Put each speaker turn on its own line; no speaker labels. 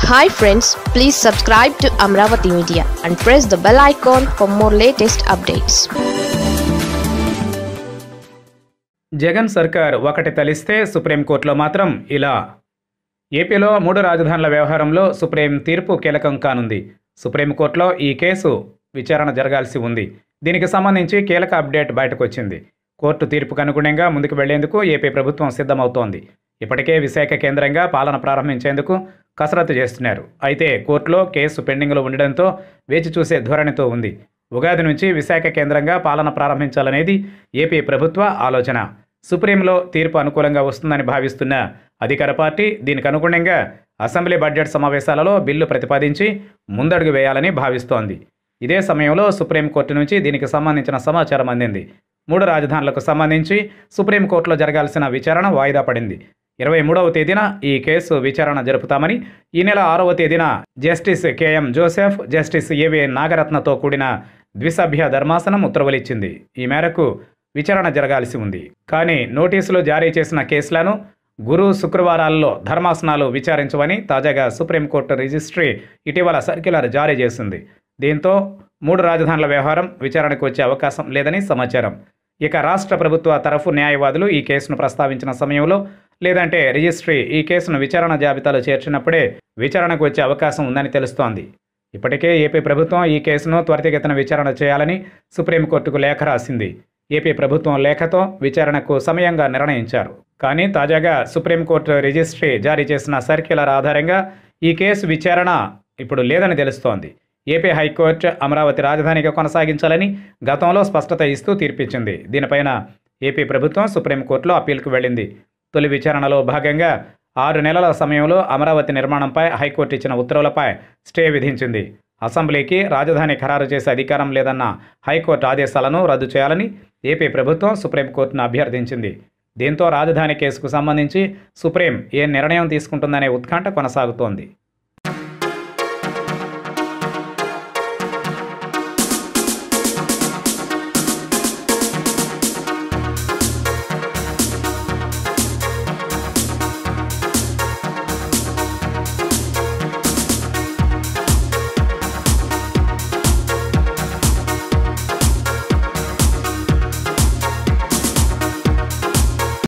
hi friends please subscribe to Amaravati media and press the bell icon for more latest updates
Jagan సర్కార్ ఒకటి తలిస్తే సుప్రీంకోర్టులో మాత్రం ఇలా ఏపీలో మూడు రాజధానుల వ్యవహారంలో సుప్రీం తీర్పు కీలకం కానుంది సుప్రీంకోర్టులో ఈ కేసు విచారణ జరగాల్సి ఉంది దీనికి సంబంధించి కీలక అప్డేట్ బయటకు వచ్చింది కోర్టు తీర్పుకు అనుగుణంగా ముందుకు వెళ్లేందుకు ఏపీ ప్రభుత్వం సిద్ధమవుతోంది ఇప్పటికే విశాఖ కేంద్రంగా పాలన ప్రారంభించేందుకు కసరత్తు చేస్తున్నారు అయితే కోర్టులో కేసు పెండింగ్లో ఉండడంతో వేచి చూసే ధోరణితో ఉంది ఉగాది నుంచి విశాఖ కేంద్రంగా పాలన ప్రారంభించాలనేది ఏపీ ప్రభుత్వ ఆలోచన సుప్రీంలో తీర్పు అనుకూలంగా వస్తుందని భావిస్తున్న అధికార పార్టీ దీనికి అనుగుణంగా అసెంబ్లీ బడ్జెట్ సమావేశాలలో బిల్లు ప్రతిపాదించి ముందడుగు వేయాలని భావిస్తోంది ఇదే సమయంలో సుప్రీంకోర్టు నుంచి దీనికి సంబంధించిన సమాచారం అందింది మూడు రాజధానులకు సంబంధించి సుప్రీంకోర్టులో జరగాల్సిన విచారణ వాయిదా పడింది ఇరవై మూడవ తేదీన ఈ కేసు విచారణ జరుపుతామని ఈ నెల ఆరవ తేదీన జస్టిస్ కెఎం జోసెఫ్ జస్టిస్ ఏవి నాగరత్నతో కూడిన ద్విసభ్య ధర్మాసనం ఉత్తర్వులిచ్చింది ఈ మేరకు విచారణ జరగాల్సి ఉంది కానీ నోటీసులు జారీ చేసిన కేసులను గురు శుక్రవారాల్లో ధర్మాసనాలు విచారించవని తాజాగా సుప్రీంకోర్టు రిజిస్ట్రీ ఇటీవల సర్క్యులర్ జారీ చేసింది దీంతో మూడు రాజధానుల వ్యవహారం విచారణకు వచ్చే అవకాశం లేదని సమాచారం ఇక రాష్ట్ర ప్రభుత్వ తరఫు న్యాయవాదులు ఈ కేసును ప్రస్తావించిన సమయంలో లేదంటే రిజిస్ట్రీ ఈ కేసును విచారణ జాబితాలో చేర్చినప్పుడే విచారణకు వచ్చే అవకాశం ఉందని తెలుస్తోంది ఇప్పటికే ఏపీ ప్రభుత్వం ఈ కేసును త్వరితగతిన విచారణ చేయాలని సుప్రీంకోర్టుకు లేఖ రాసింది ఏపీ ప్రభుత్వం లేఖతో విచారణకు సమయంగా నిర్ణయించారు కానీ తాజాగా సుప్రీంకోర్టు రిజిస్ట్రీ జారీ చేసిన సర్క్యులర్ ఆధారంగా ఈ కేసు విచారణ ఇప్పుడు లేదని తెలుస్తోంది ఏపీ హైకోర్టు అమరావతి రాజధానిగా కొనసాగించాలని గతంలో స్పష్టత ఇస్తూ తీర్పిచ్చింది దీనిపైన ఏపీ ప్రభుత్వం సుప్రీంకోర్టులో అప్పీల్కు వెళ్ళింది తొలి విచారణలో భాగంగా ఆరు నెలల సమయంలో అమరావతి నిర్మాణంపై హైకోర్టు ఇచ్చిన ఉత్తర్వులపై స్టే విధించింది అసెంబ్లీకి రాజధాని ఖరారు చేసే అధికారం లేదన్న హైకోర్టు ఆదేశాలను రద్దు చేయాలని ఏపీ ప్రభుత్వం సుప్రీంకోర్టును అభ్యర్థించింది దీంతో రాజధాని కేసుకు సంబంధించి సుప్రీం ఏ నిర్ణయం తీసుకుంటుందనే ఉత్కంఠ కొనసాగుతోంది